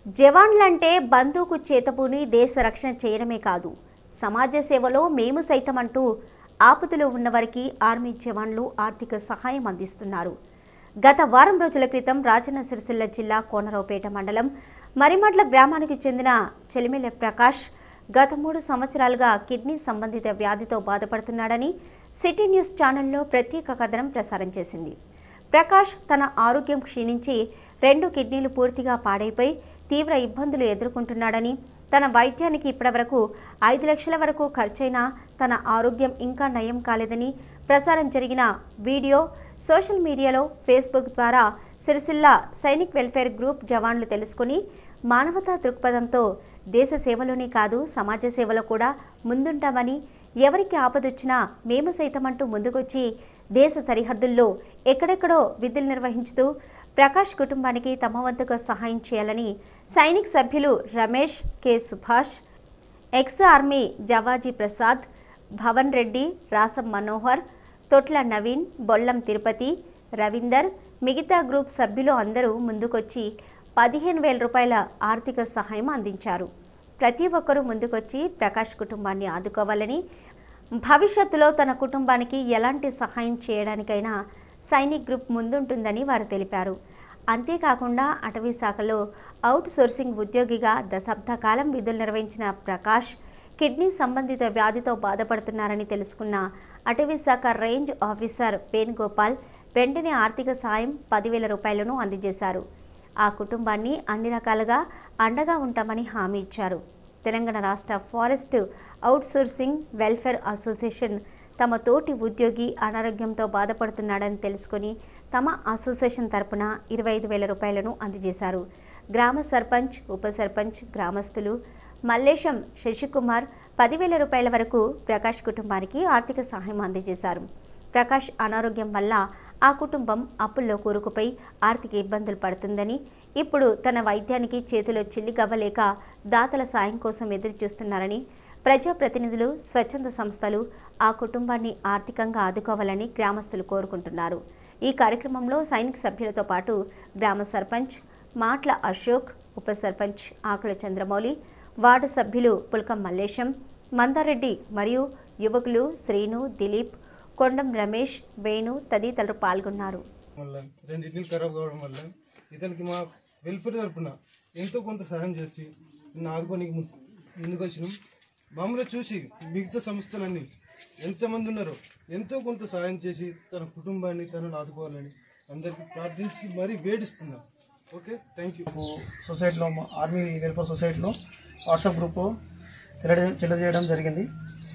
జవాన్లంటే బందూకు చేతబూని దేశ రక్షణ చేయడమే కాదు సమాజ సేవలో మేము సైతం అంటూ ఆపదలో ఉన్నవారికి ఆర్మీ జవాన్లు ఆర్థిక సహాయం అందిస్తున్నారు గత వారం రోజుల క్రితం రాజన్న సిరిసిల్ల జిల్లా కోనరావుపేట మండలం మరిమడ్ల గ్రామానికి చెందిన చెలిమెల ప్రకాష్ గత మూడు సంవత్సరాలుగా కిడ్నీ సంబంధిత వ్యాధితో బాధపడుతున్నాడని సిటీ న్యూస్ ఛానల్లో ప్రత్యేక కథనం ప్రసారం చేసింది ప్రకాష్ తన ఆరోగ్యం క్షీణించి రెండు కిడ్నీలు పూర్తిగా పాడైపోయి తీవ్ర ఇబ్బందులు ఎదుర్కొంటున్నాడని తన వైద్యానికి ఇప్పటివరకు ఐదు లక్షల వరకు ఖర్చైనా తన ఆరోగ్యం ఇంకా నయం కాలేదని ప్రసారం జరిగిన వీడియో సోషల్ మీడియాలో ఫేస్బుక్ ద్వారా సిరిసిల్ల సైనిక్ వెల్ఫేర్ గ్రూప్ జవాన్లు తెలుసుకుని మానవతా దృక్పథంతో దేశ సేవలోనే కాదు సమాజ సేవలో కూడా ముందుంటామని ఎవరికి ఆపదొచ్చినా మేము సైతమంటూ ముందుకొచ్చి దేశ సరిహద్దుల్లో ఎక్కడెక్కడో విధులు నిర్వహించుతూ ప్రకాష్ కుటుంబానికి తమ వంతుగా సహాయం చేయాలని సైనిక్ సభ్యులు Ramesh K Subhash ex army Javaji Prasad Bhavan Reddy Rasam Manohar Thotla Naveen Bollam Tirupati Ravinder మిగతా గ్రూప్ సభ్యులు అందరూ ముందుకొచ్చి పదిహేను వేల రూపాయల ఆర్థిక సహాయం అందించారు ప్రతి ఒక్కరూ ముందుకొచ్చి ప్రకాష్ కుటుంబాన్ని ఆదుకోవాలని భవిష్యత్తులో తన కుటుంబానికి ఎలాంటి సహాయం చేయడానికైనా సైనిక్ గ్రూప్ ముందుంటుందని వారు తెలిపారు అంతేకాకుండా అటవీ శాఖలో అవుట్ సోర్సింగ్ ఉద్యోగిగా దశాబ్ద కాలం విధులు నిర్వహించిన ప్రకాష్ కిడ్నీ సంబంధిత వ్యాధితో బాధపడుతున్నారని తెలుసుకున్న అటవీ శాఖ రేంజ్ ఆఫీసర్ వేణుగోపాల్ వెంటనే ఆర్థిక సాయం పదివేల రూపాయలను అందజేశారు ఆ కుటుంబాన్ని అన్ని రకాలుగా అండగా ఉంటామని హామీ ఇచ్చారు తెలంగాణ రాష్ట్ర ఫారెస్ట్ అవుట్సోర్సింగ్ వెల్ఫేర్ అసోసియేషన్ తమ తోటి ఉద్యోగి అనారోగ్యంతో బాధపడుతున్నాడని తెలుసుకొని తమ అసోసియేషన్ తరపున ఇరవై ఐదు వేల రూపాయలను అందజేశారు గ్రామ సర్పంచ్ ఉప సర్పంచ్ గ్రామస్తులు మల్లేశం శశికుమార్ పదివేల రూపాయల వరకు ప్రకాష్ కుటుంబానికి ఆర్థిక సహాయం అందజేశారు ప్రకాష్ అనారోగ్యం వల్ల ఆ కుటుంబం అప్పుల్లో కూరుకుపోయి ఆర్థిక ఇబ్బందులు పడుతుందని ఇప్పుడు తన వైద్యానికి చేతిలో చిల్లిగవ్వలేక దాతల సాయం కోసం ఎదురు చూస్తున్నారని ప్రజాప్రతినిధులు స్వచ్ఛంద సంస్థలు ఆ కుటుంబాన్ని ఆర్థికంగా ఆదుకోవాలని గ్రామస్తులు కోరుకుంటున్నారు ఈ కార్యక్రమంలో సైనిక సభ్యులతో పాటు గ్రామ సర్పంచ్ మాట్ల అశోక్ ఉప సర్పంచ్ ఆకుల చంద్రమౌళి వార్డు సభ్యులు పుల్కం మల్లేశం మందారెడ్డి మరియు యువకులు శ్రీను దిలీప్ కొండం రమేష్ వేణు తదితరులు పాల్గొన్నారు వల్ల రెండింటిని ఖరాబ్ కావడం వల్ల ఇతనికి మా వెల్ఫేర్ తరపున ఎంతో కొంత సహాయం చేసి నిన్ను ఆదుకోనికి ము- ముందుకు వచ్చినాం మమ్మల్ని చూసి మిగతా సంస్థలన్నీ ఎంతమంది ఉన్నారో ఎంతో కొంత సహాయం చేసి తన కుటుంబాన్ని తనను ఆదుకోవాలని అందరికీ ప్రార్థించి మరీ వేడిస్తున్నాం ఓకే థ్యాంక్ యూ సొసైటీలో మా ఆర్మీ వెల్ఫేర్ సొసైటీలో వాట్సాప్ గ్రూప్ తెలియజే తెలియజేయడం జరిగింది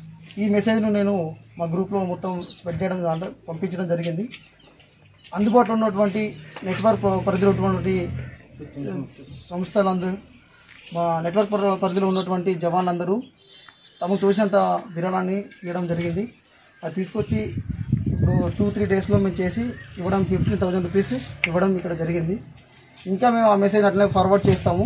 ఈ మెసేజ్ను నేను మా గ్రూప్లో మొత్తం స్ప్రెడ్ చేయడం దాంట్లో పంపించడం జరిగింది అందుబాటులో ఉన్నటువంటి నెట్వర్క్ ప- పరిధిలో ఉన్నటువంటి సంస్థలందరూ మా నెట్వర్క్ పరి- పరిధిలో ఉన్నటువంటి జవాన్లందరూ తమకు తోచినంత విరాళాన్ని ఇవ్వడం జరిగింది అది తీసుకొచ్చి ఇప్పుడు టూ త్రీ డేస్లో మేము చేసి ఇవ్వడం ఫిఫ్టీన్ థౌజండ్ రూపీస్ ఇవ్వడం ఇక్కడ జరిగింది ఇంకా మేము ఆ మెసేజ్ అట్లనే ఫార్వర్డ్ చేస్తాము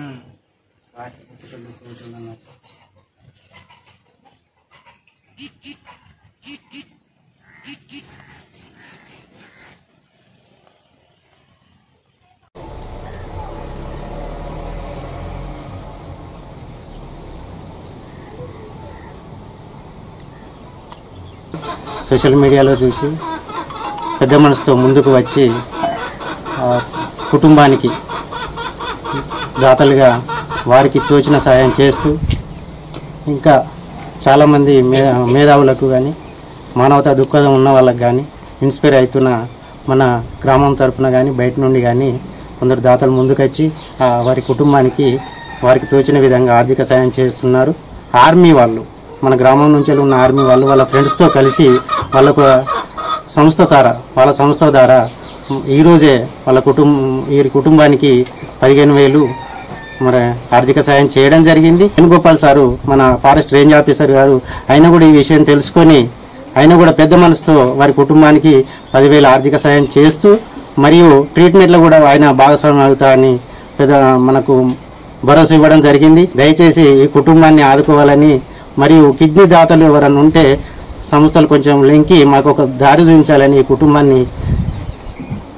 సోషల్ మీడియాలో చూసి పెద్ద మనసుతో ముందుకు వచ్చి ఆ, కుటుంబానికి దాతలుగా వారికి తోచిన సహాయం చేస్తూ ఇంకా చాలామంది మే మేధావులకు కానీ మానవతా దృక్పథం ఉన్న వాళ్ళకి కానీ ఇన్స్పైర్ అవుతున్న మన గ్రామం తరపున కానీ బయట నుండి కానీ కొందరు దాతలు ముందుకొచ్చి ఆ, వారి కుటుంబానికి వారికి తోచిన విధంగా ఆర్థిక సాయం చేస్తున్నారు ఆర్మీ వాళ్ళు మన గ్రామం నుంచి ఉన్న ఆర్మీ వాళ్ళు వాళ్ళ ఫ్రెండ్స్తో కలిసి వాళ్ళకు సంస్థ ద్వారా వాళ్ళ సంస్థ ద్వారా ఈరోజే వాళ్ళ కుటుంబం వీరి కుటుంబానికి పదిహేను వేలు మరి ఆర్థిక సాయం చేయడం జరిగింది వేణుగోపాల్ సారు మన ఫారెస్ట్ రేంజ్ ఆఫీసర్ గారు ఆయన కూడా ఈ విషయం తెలుసుకొని ఆయన కూడా పెద్ద మనసుతో వారి కుటుంబానికి పదివేల ఆర్థిక సాయం చేస్తూ మరియు ట్రీట్మెంట్లో కూడా ఆయన భాగస్వామి అవుతా అని పెద్ద మనకు భరోసా ఇవ్వడం జరిగింది దయచేసి ఈ కుటుంబాన్ని ఆదుకోవాలని మరియు కిడ్నీ దాతలు ఎవరైనా ఉంటే సంస్థలు కొంచెం లింకి మాకు ఒక దారి చూపించాలని ఈ కుటుంబాన్ని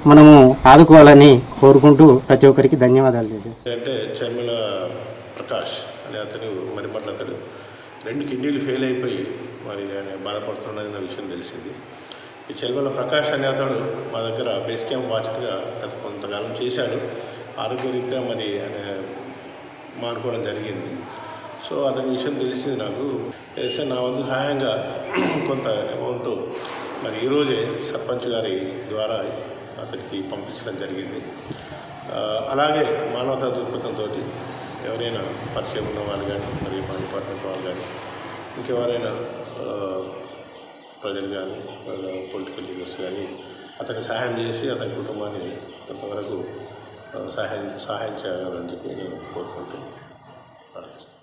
మనము ఆదుకోవాలని కోరుకుంటూ ప్రతి ఒక్కరికి ధన్యవాదాలు తెలియజేస్తాను అంటే చర్మిల ప్రకాష్ అనే అతను మరి పట్ల అతడు రెండు కిడ్నీలు ఫెయిల్ అయిపోయి మరి ఆయన బాధపడుతున్నాడన్న విషయం తెలిసింది ఈ చెల్వల ప్రకాష్ అనే అతడు మా దగ్గర బేస్ క్యాంప్ వాచర్గా గత కొంతకాలం చేశాడు ఆరోగ్యరీత్యా మరి ఆయన మానుకోవడం జరిగింది సో అతని విషయం తెలిసింది నాకు తెలిసి నా వంతు సహాయంగా కొంత అమౌంట్ మరి ఈరోజే సర్పంచ్ గారి ద్వారా అతనికి పంపించడం జరిగింది ఆ, అలాగే మానవతా దృక్పథంతో ఎవరైనా పరిచయం ఉన్న వాళ్ళు కానీ మరి మా డిపార్ట్మెంట్ వాళ్ళు కానీ ఇంకెవరైనా ఆ, ప్రజలు కానీ పొలిటికల్ లీడర్స్ కానీ అతనికి సహాయం చేసి అతని కుటుంబాన్ని కొంతవరకు ఆ, సహాయం సహాయం చేయాలని చెప్పి నేను కోరుకుంటూ ప్రార్థిస్తాను